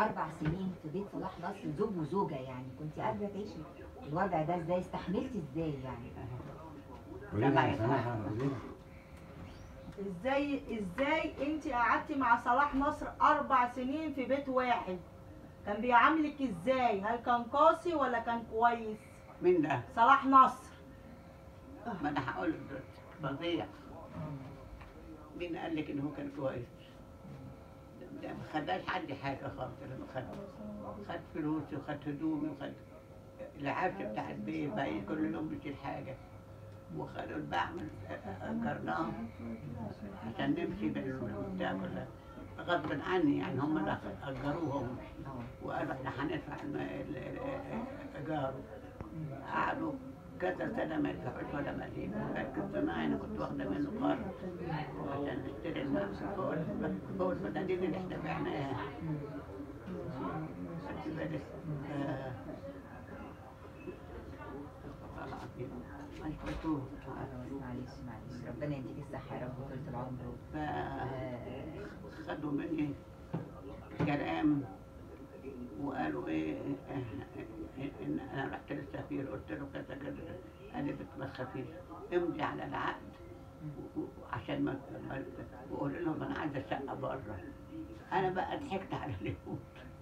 اربع سنين في بيت صلاح نصر زوج وزوجه يعني كنت قادره تعيشي الوضع ده ازاي استحملتي ازاي يعني قولي لنا يا سماحة قولي لنا. ازاي ازاي انت قعدتي مع صلاح نصر اربع سنين في بيت واحد كان بيعاملك ازاي هل كان قاسي ولا كان كويس مين ده؟ صلاح نصر ما انا هقول فظيع مين قال لك ان هو كان كويس؟ ده ما خداش عندي حاجه خالص لما خد خد فلوسي وخد هدومي وخد العفش بتاع البيت بقى كل يوم بيشيل حاجه وخدوا البعمل اجرناه عشان نمشي بالبتاع كلها غصب عني يعني هم اللي اجروهم وقالوا احنا هندفع الم- ال- ال- الايجار قعدوا كذا سنه ما يدفعوش ولا مليم لكن الصناعي انا كنت واخده منه قرض عشان نشتري الماء فوق ال- فوق الفدادين اللي احنا بعناها خدت بالك آه، والله العظيم مش بتوه معلش معلش ربنا يديك الصحه يا رب وطولة العمر آه، فخدوا مني كلام وقالوا ايه آه، ان انا رحت للسفير قلت له كذا كذا قال لي ما تخافيش امضي على العقد و- و- عشان ما ما- وقول لهم انا عايزه شقه بره انا بقى ضحكت على اليهود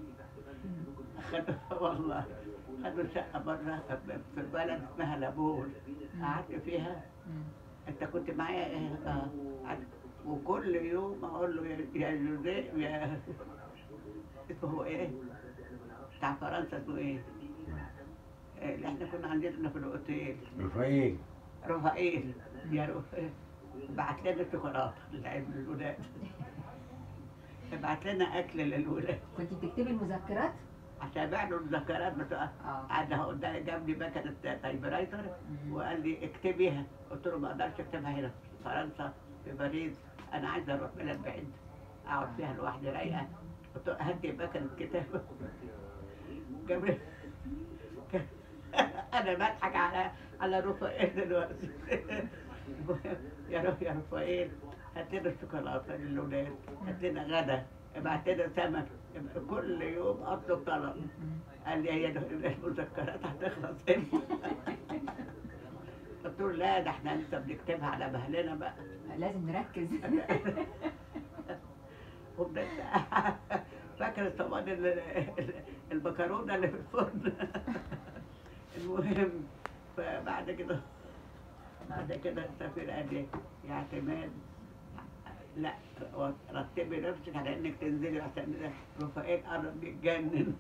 خدوا والله خدوا شقه بره في بلد اسمها لابول قعدت فيها انت كنت معايا ايه اه قعدت- وكل يوم اقول له يا- يا جوزيه يا اسمه هو ايه بتاع فرنسا اسمه ايه إيه اللي احنا كنا عندنا في الاوتيل رفايل رفائيل يا رفائيل بعت لنا شوكولاته للعيد للولاد بعت لنا اكل للولاد كنت بتكتبي المذكرات؟ عشان بعد المذكرات بتوع اه قعد قدام جاب لي مكنه تايب رايتر وقال لي اكتبيها قلت له ما اقدرش اكتبها هنا في فرنسا في باريس انا عايزه اروح بلد بعيد اقعد فيها لوحدي رايقه قلت له هات لي مكنه كتابه جاب لي انا بضحك على على رفائيل دلوقتي يا روح يا رفائيل هات لنا الشوكولاته للولاد هات لنا غدا ابعت لنا سمك كل يوم اطلب طلب قال لي هي المذكرات هتخلص امتى؟ قلت له لا ده احنا لسه بنكتبها على مهلنا بقى لازم نركز وبدأت فاكر طبعا ال- ال- المكرونه اللي في الفرن المهم فبعد كده بعد كده السفير قال لي يا اعتماد لا رتبي نفسك على انك تنزلي عشان رفائيل قرب يتجنن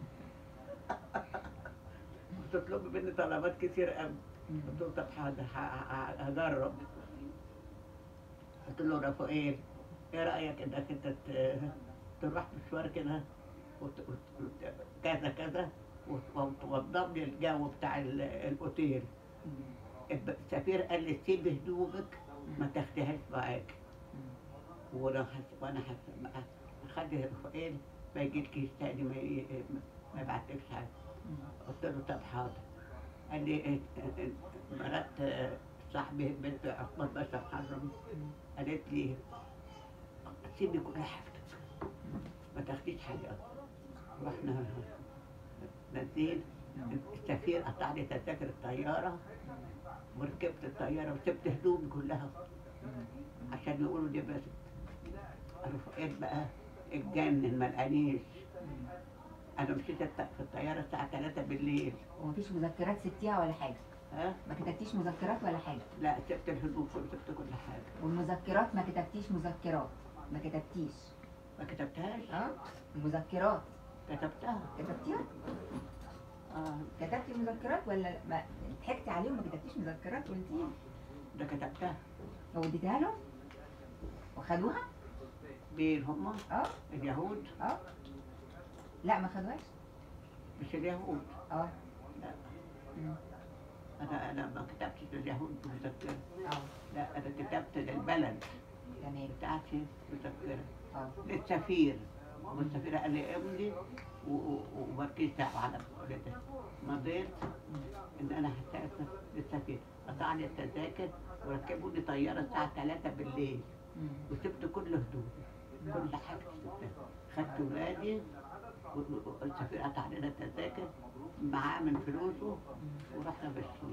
بتطلبي مني طلبات كتير قوي قلت له طب حاضر ه- ه- هجرب قلت له رفائيل ايه رايك انك انت ت- تروح مشوار كده وت- وت- وت- كذا كذا وت- وتوضب لي الجو بتاع ال- الاوتيل الب- السفير قال لي سيب هدومك ما تاخديهاش معاك وانا حس... وانا حس... خد رفائيل ما يجيلكيش تاني ما, ي... ما يبعتلكش حاجه قلت له طب حاضر قال لي إيه، إيه، مرات آه، صاحبي بنت عثمان باشا محرم قالت لي سيبي كل حاجتك ما تاخديش حاجه رحنا نازلين السفير قطع لي تذاكر الطياره وركبت الطياره وسبت هدومي كلها عشان يقولوا دي بس رفقات بقى اتجنن ما لقانيش انا مشيت الت- في الطياره الساعه 3 بالليل ومفيش مذكرات سبتيها ولا حاجه ها ما كتبتيش مذكرات ولا حاجه لا سبت الهدوم كل سبت كل حاجه والمذكرات ما كتبتيش مذكرات ما كتبتيش ما كتبتهاش اه المذكرات كتبتها كتبتيها اه كتبتي المذكرات ولا ما ضحكتي عليهم ما كتبتيش مذكرات قلتيها ده كتبتها واديتها لهم وخدوها مين هم اه اليهود اه لا ما خدوهاش مش اليهود اه لا مم. انا انا ما كتبتش لليهود مذكره اه لا انا كتبت للبلد تمام بتاعتي مذكره اه للسفير والسفير قال لي امضي و- و- ومالكيش دعوه على مسؤوليتك مضيت ان انا هسافر للسفير قطع لي التذاكر وركبوا لي طياره الساعه 3 بالليل مم. وسبت كل هدومي كل حاجه سبتها خدت ولادي والسفير قطع لنا التذاكر معاه من فلوسه ورحنا ماشيين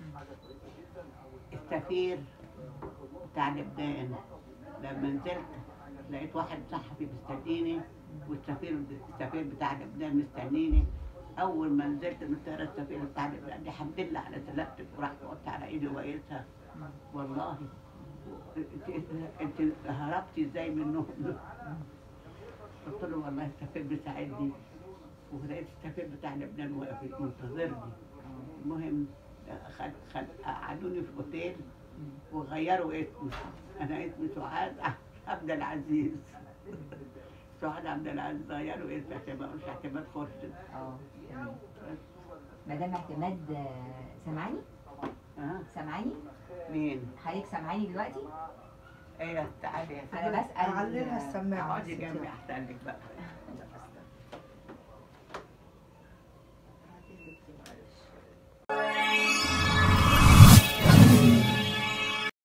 السفير بتاع لبنان لما نزلت لقيت واحد صحفي مستنيني والسفير السفير بتاع لبنان مستنيني اول ما نزلت من الطياره السفير بتاع لبنان دي حمد لله على سلامتك ورحت وقفت على ايدي وقيتها والله انت انت هربتي ازاي منهم قلت له والله السفير بيساعدني ولقيت السفير بتاع لبنان واقف منتظرني المهم خد خد قعدوني في اوتيل وغيروا اسمي انا اسمي سعاد عبد العزيز سعاد عبد العزيز غيروا اسمي عشان ما اقولش اعتماد خورشيد اه تمام مدام اعتماد آه، سامعاني ها سامعاني مين؟ حضرتك سامعاني دلوقتي ايه تعالي يا انا بسال علمها السماعه اقعدي جنبي احسن لك بقى